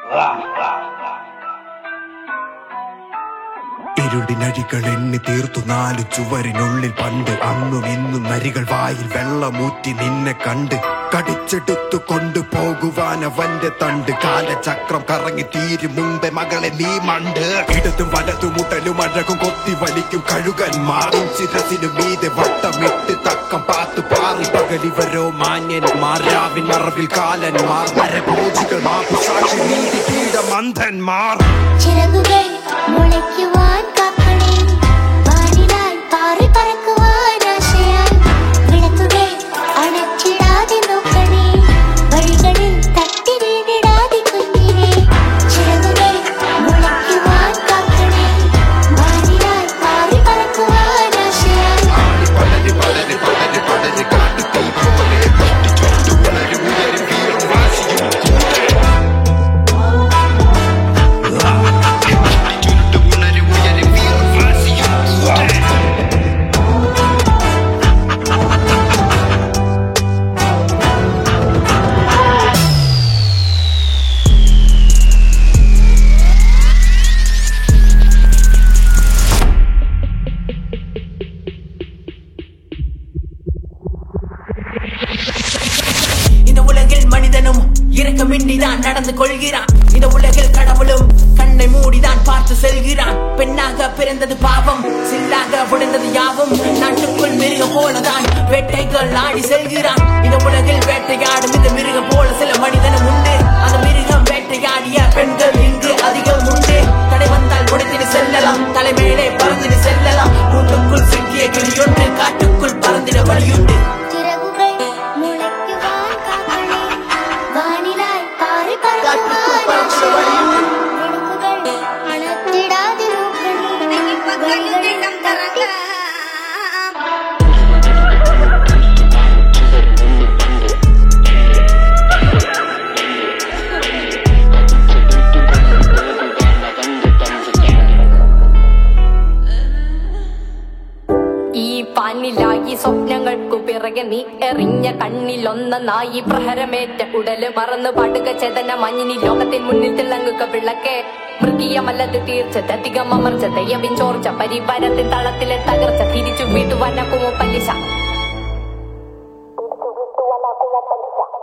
ഇരുടിനഴികൾ എണ്ണി തീർത്തു നാലു ചുവരിനുള്ളിൽ പണ്ട് അന്നും ഇന്നും നരികൾ വായിൽ വെള്ളമൂറ്റി നിന്നെ കണ്ട് കടിച്ചെടുത്തു കൊണ്ടുപോകുവാൻ അവന്റെ തണ്ട് കാലചക്രം കറങ്ങി തീരും മുമ്പേ മകളെ നീ മണ്ട് ഇടതും വലതും മുട്ടലും അഴകും കൊത്തി വലിക്കും കഴുകന്മാറും ചിരസിനു മീതെ വട്ടമിട്ട് തക്കം പാത്തു പാറി പകലിവരോ മാന്യന്മാർ രാവിൻ മറവിൽ കാലന്മാർ നരഭോജികൾ മാപ്പുസാക്ഷി നീതി കീടമന്ധന്മാർ ചിറകുകൾ മുളയ്ക്കുവാൻ കാക്കണേ വാനിലായി പാറി പറക്കുവാൻ ആശയാൽ വിളക്കുകൾ അണച്ചിടാതെ നോക്കണേ വഴികളിൽ തട്ടി വീണിടാതെ കുഞ്ഞിനെ ചിറകുകൾ മുളയ്ക്കുവാൻ കാക്കണേ വാനിലായി പാറി പറക്കുവാൻ ആശയാൽ இந்த உலகில் மனிதனும் இரக்கமின்றிதான் நடந்து கொள்கிறான் இந்த உலகில் கடவுளும் கண்ணை மூடிதான் பார்த்து செல்கிறான் பெண்ணாக பிறந்தது பாவம் சில்லாக உடைந்தது யாவும் நாட்டுக்குள் மிருகம் போலதான் வேட்டைகள் ஆடி செல்கிறான் இந்த உலகில் வேட்டையாடும் இந்த மிருகம் போல சில மனிதனும் உண்டு அந்த மிருகம் வேட்டையாடிய பெண்கள் இங்கு அதிகம் உண்டு தடை வந்தால் உடைத்திட்டு செல்லலாம் தலைமையிலே பறந்திட்டு செல்லலாம் கூட்டுக்குள் சிக்கிய கிளியொன்று காட்டுக்குள் பறந்திட வழியுண்டு ചിറകുകൾ മുളയ്ക്കുവാൻ കാക്കണേ വാനിലായി പാറി പറക്കുവാൻ ആശയാൽ വിളക്കുകൾ അണച്ചിടാതെ നോക്കണേ വഴികളിൽ തട്ടി ഈ പാനിലായി സ്വപ്നങ്ങൾക്കു പിറകെ നീ എറിഞ്ഞ കണ്ണിലൊന്ന നായി പ്രഹരമേറ്റ ഉടല് മറന്നു പാടുക ചേതന മഞ്ഞിനി ലോകത്തിൻ മുന്നിൽ തിളങ്ങുക വിളക്കെ മൃഗീയമല്ലത് തീർച്ചത് അധികം അമർച്ച ദയവിൻ ചോർച്ച പരിവാരത്തിൻ തളത്തിലെ തകർച്ച തിരിച്ചു വീട്ടുവാനക്കുമോ പലിശ തിരിച്ചു വീട്ടുവാനാക്കുമോ പലിശ